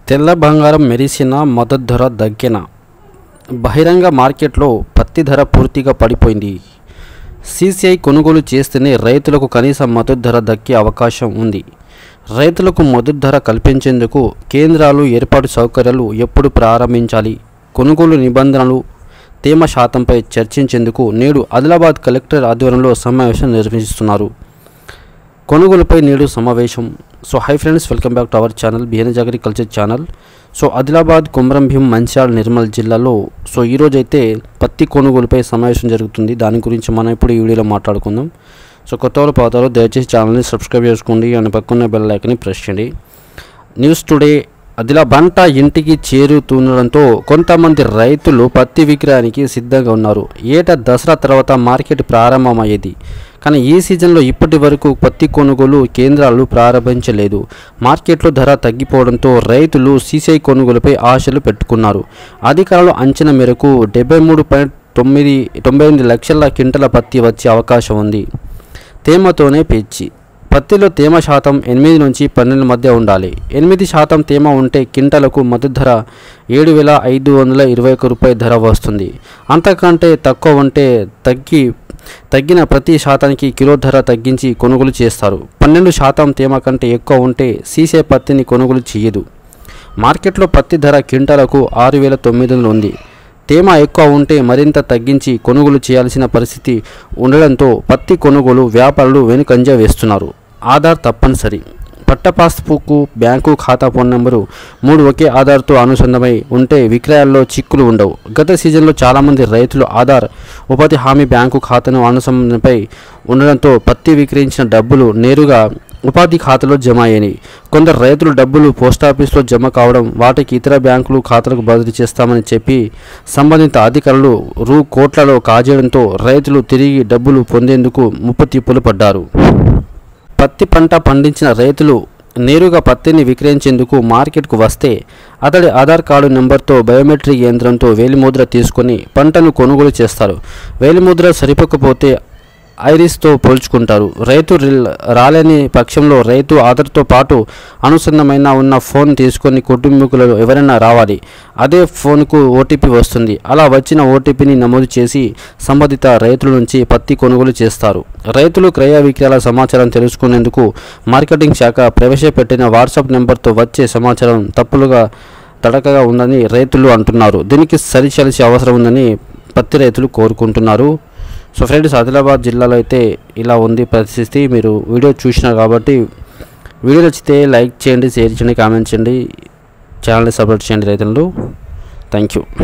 తెల్ల బంగారం మెరిసిన మద్దతు ధర దగ్గెన బహిరంగ మార్కెట్లో పత్తి ధర పూర్తిగా పడిపోయింది సీసీఐ కొనుగోలు చేస్తేనే రైతులకు కనీస మద్దతు ధర దక్కే అవకాశం ఉంది రైతులకు మద్దతు ధర కల్పించేందుకు కేంద్రాలు ఏర్పాటు సౌకర్యాలు ఎప్పుడు ప్రారంభించాలి కొనుగోలు నిబంధనలు తేమ శాతంపై చర్చించేందుకు నేడు ఆదిలాబాద్ కలెక్టర్ ఆధ్వర్యంలో సమావేశం నిర్వహిస్తున్నారు కొనుగోలుపై నేడు సమావేశం so hi friends welcome back to our channel బిహేన జాగరి culture channel so Adilabad Kumram Bheem Mancherial Nirmal జిల్లాలో సో ఈరోజు అయితే పత్తి కొనుగోలుపై సమావేశం జరుగుతుంది దాని గురించి మనం ఇప్పుడు ఈ వీడియోలో మాట్లాడుకుందాం సో కొత్త వాళ్ళు పాతారు దయచేసి ఛానల్ని సబ్స్క్రైబ్ చేసుకోండి అని పక్కన బెల్ ఐకన్ని ప్రెస్ చేయండి న్యూస్ టుడే అదిలా పంట ఇంటికి చేరుతుండడంతో కొంతమంది రైతులు పత్తి విక్రయానికి సిద్ధంగా ఉన్నారు ఏటా దసరా తర్వాత మార్కెట్ ప్రారంభమయ్యేది కానీ ఈ సీజన్లో ఇప్పటి వరకు పత్తి కొనుగోలు కేంద్రాలు ప్రారంభించలేదు మార్కెట్లో ధర తగ్గిపోవడంతో రైతులు సీసీఐ కొనుగోలుపై ఆశలు పెట్టుకున్నారు అధికారుల అంచనా మేరకు డెబ్బై మూడు పాయింట్ తొమ్మిది తొంభై ఎనిమిది లక్షల క్వింటల పత్తి వచ్చే అవకాశం ఉంది తేమతోనే పెంచి పత్తిలో తేమ శాతం ఎనిమిది నుంచి పన్నెండు మధ్య ఉండాలి ఎనిమిది శాతం తేమ ఉంటే కింటలకు మద్దతు ధర ఏడు వేల ఐదు వందల ఇరవై ఒక్క రూపాయి ధర వస్తుంది అంతకంటే తక్కువ ఉంటే తగ్గి తగ్గిన ప్రతి శాతానికి కిలో ధర తగ్గించి కొనుగోలు చేస్తారు పన్నెండు శాతం తేమ కంటే ఎక్కువ ఉంటే సీసే పత్తిని కొనుగోలు చేయదు మార్కెట్లో పత్తి ధర క్వింటాలకు ఆరు వేల తొమ్మిది వందలు ఉంది తేమ ఎక్కువ ఉంటే మరింత తగ్గించి కొనుగోలు చేయాల్సిన పరిస్థితి ఉండడంతో పత్తి కొనుగోలు వ్యాపారులు వెనుకంజ వేస్తున్నారు ఆధార్ తప్పనిసరి పట్ట పాస్బుక్ బ్యాంకు ఖాతా ఫోన్ నెంబరు మూడు ఒకే ఆధార్తో అనుసంధమై ఉంటే విక్రయాల్లో చిక్కులు ఉండవు గత సీజన్లో చాలామంది రైతులు ఆధార్ ఉపాధి హామీ బ్యాంకు ఖాతాను అనుసంధానంపై ఉండడంతో పత్తి విక్రయించిన డబ్బులు నేరుగా ఉపాధి ఖాతాలో జమ అయ్యాయి కొందరు రైతులు డబ్బులు పోస్టాఫీస్లో జమ కావడం వాటికి ఇతర బ్యాంకులు ఖాతాలకు బదిలీ చేస్తామని చెప్పి సంబంధిత అధికారులు రూ కోట్లలో కాజేయడంతో రైతులు తిరిగి డబ్బులు పొందేందుకు ముప్పతిప్పులు పడ్డారు పత్తి పంట పండించిన రైతులు నేరుగా పత్తిని విక్రయించేందుకు మార్కెట్కు వస్తే అతడి ఆధార్ కార్డు నెంబర్తో బయోమెట్రిక్ యంత్రంతో వేలిముద్ర తీసుకొని పంటను కొనుగోలు చేస్తారు వేలిముద్ర సరిపోకపోతే ఐరిస్తో పోల్చుకుంటారు రైతు రిల్- రాలేని పక్షంలో రైతు ఆధార్తో పాటు అనుసంధమైన ఉన్న ఫోన్ తీసుకొని కుటుంబీకులు ఎవరైనా రావాలి అదే ఫోన్కు ఓటీపీ వస్తుంది అలా వచ్చిన ఓటీపీని నమోదు చేసి సంబంధిత రైతుల నుంచి పత్తి కొనుగోలు చేస్తారు రైతులు క్రయ విక్రయాల సమాచారం తెలుసుకునేందుకు మార్కెటింగ్ శాఖ ప్రవేశపెట్టిన వాట్సాప్ నెంబర్తో వచ్చే సమాచారం తప్పులుగా తడకగా ఉందని రైతులు అంటున్నారు దీనికి సరిచేయాల్సిన అవసరం ఉందని పత్తి రైతులు కోరుకుంటున్నారు సో ఫ్రెండ్స్ ఆదిలాబాద్ జిల్లాలో అయితే ఇలా ఉంది పరిస్థితి మీరు వీడియో చూసినారు కాబట్టి వీడియో నచ్చితే లైక్ చేయండి షేర్ చేయండి కామెంట్ చేయండి ఛానల్ని సపోర్ట్ చేయండి రైతులు థ్యాంక్ యూ